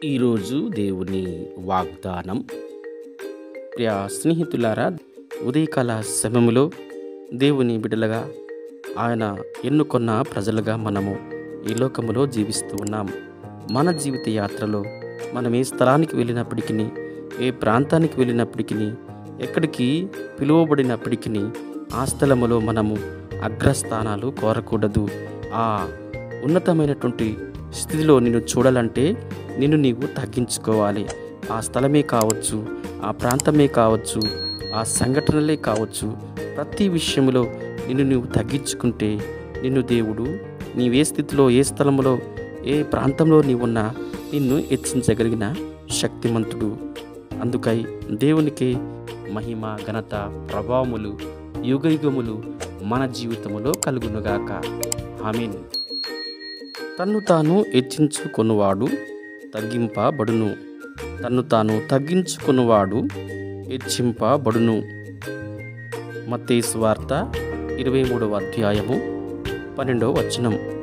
ఈరోజు దేవుని వాగ్దానం ప్రియ స్నేహితులారా ఉదయకాల సమయంలో దేవుని బిడ్డలుగా ఆయన ఎన్నుకొన్న ప్రజలుగా మనము ఈ లోకములో జీవిస్తూ ఉన్నాం మన జీవిత యాత్రలో మనం ఏ స్థలానికి వెళ్ళినప్పటికీ ఏ ప్రాంతానికి వెళ్ళినప్పటికీ ఎక్కడికి పిలువబడినప్పటికీ ఆ స్థలములో మనము అగ్రస్థానాలు కోరకూడదు ఆ ఉన్నతమైనటువంటి స్థితిలో నిన్ను చూడాలంటే నిన్ను నీవు తగ్గించుకోవాలి ఆ స్థలమే కావచ్చు ఆ ప్రాంతమే కావచ్చు ఆ సంఘటనలే కావచ్చు ప్రతి విషయంలో నిన్ను నీవు తగ్గించుకుంటే నిన్ను దేవుడు నీవే స్థితిలో ఏ స్థలంలో ఏ ప్రాంతంలో నీవున్నా నిన్ను హెచ్చించగలిగిన శక్తిమంతుడు అందుకై దేవునికి మహిమ ఘనత ప్రభావములు యుగయుగములు మన జీవితములో కలుగునుగాక ఆమెన్ తన్ను తాను హెచ్చించుకొనువాడు తగ్గింపబడును తన్ను తాను తగ్గించుకున్నవాడు హెచ్చింపబడును మత్తయి వార్త ఇరవై మూడవ అధ్యాయము పన్నెండవ వచనం